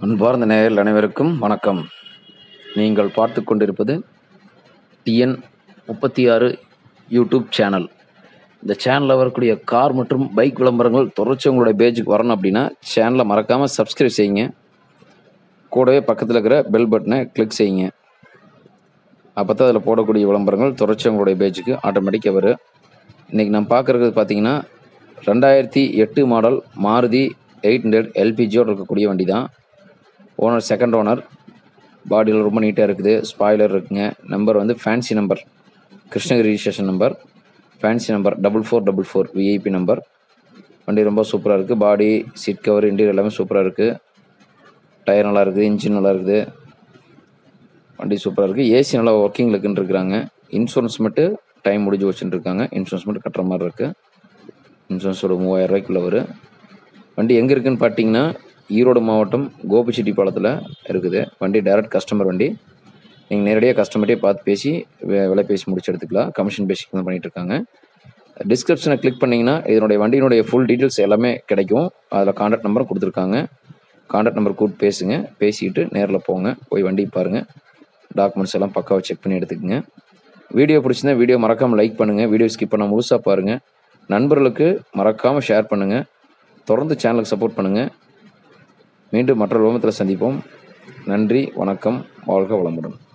அன்பார்ந்த நேயர்கள் அனைவருக்கும் வணக்கம் நீங்கள் பார்த்து கொண்டிருப்பது டிஎன் முப்பத்தி ஆறு யூடியூப் சேனல் இந்த சேனலில் வரக்கூடிய கார் மற்றும் பைக் விளம்பரங்கள் தொடர்ச்சி உங்களுடைய பேஜுக்கு வரணும் அப்படின்னா சேனலை மறக்காமல் சப்ஸ்கிரைப் செய்யுங்க கூடவே பக்கத்தில் இருக்கிற பெல் பட்டனை கிளிக் செய்யுங்க அப்போ தான் அதில் போடக்கூடிய விளம்பரங்கள் தொடர்ச்சி உங்களுடைய பேஜுக்கு ஆட்டோமேட்டிக்காக வரும் இன்றைக்கி நம்ம பார்க்குறது பார்த்தீங்கன்னா ரெண்டாயிரத்தி எட்டு மாடல் மாருதி எயிட் ஹண்ட்ரட் எல்பிஜியோடு இருக்கக்கூடிய வண்டி தான் ஓனர் செகண்ட் ஓனர் பாடியில் ரொம்ப நீட்டாக இருக்குது ஸ்பாய்லர் இருக்குங்க நம்பர் வந்து fancy number Krishnagiri registration number fancy number double four double four VIP number வண்டி ரொம்ப சூப்பராக இருக்குது பாடி சீட் கவர் இன்டீரியர் எல்லாமே சூப்பராக இருக்குது டயர் நல்லா இருக்குது இன்ஜின் நல்லா இருக்குது வண்டி சூப்பராக இருக்குது ஏசி நல்லா ஒர்க்கிங் இருக்குன்னு இருக்கிறாங்க இன்சூரன்ஸ் மட்டும் டைம் முடிஞ்சு வச்சுட்டு இருக்காங்க இன்சூரன்ஸ் மட்டும் கட்டுற மாதிரி இருக்குது இன்சூரன்ஸோட மூவாயிரம் ரூபாய்க்குள்ள வரும் வண்டி எங்கே இருக்குன்னு பார்த்தீங்கன்னா ஈரோடு மாவட்டம் கோபிச்செட்டிப்பாளையத்தில் இருக்குது வண்டி டைரக்ட் கஸ்டமர் வண்டி நீங்கள் நேரடியாக கஸ்டமர்கிட்டே பார்த்து பேசி வே- விலை பேசி முடிச்சு எடுத்துக்கலாம் கமிஷன் பேசிக் தான் பண்ணிட்டு இருக்காங்க டிஸ்கிரிப்ஷனை கிளிக் பண்ணிங்கன்னா இதனுடைய வண்டியினுடைய ஃபுல் டீட்டெயில்ஸ் எல்லாமே கிடைக்கும் அதில் கான்டாக்ட் நம்பரும் கொடுத்துருக்காங்க கான்டாக்ட் நம்பர் கூப்பிட்டு பேசுங்க பேசிட்டு நேரில் போங்க போய் வண்டி பாருங்கள் டாக்குமெண்ட்ஸ் எல்லாம் பக்காவாக செக் பண்ணி எடுத்துக்கோங்க வீடியோ பிடிச்சிருந்தா வீடியோ மறக்காமல் லைக் பண்ணுங்கள் வீடியோ ஸ்கிப் பண்ண முழுசாக பாருங்கள் நண்பர்களுக்கு மறக்காமல் ஷேர் பண்ணுங்கள் தொடர்ந்து சேனலுக்கு சப்போர்ட் பண்ணுங்கள் மீண்டும் மற்ற விளம்பரத்தில் சந்திப்போம் நன்றி வணக்கம் வாழ்க வளமுடன்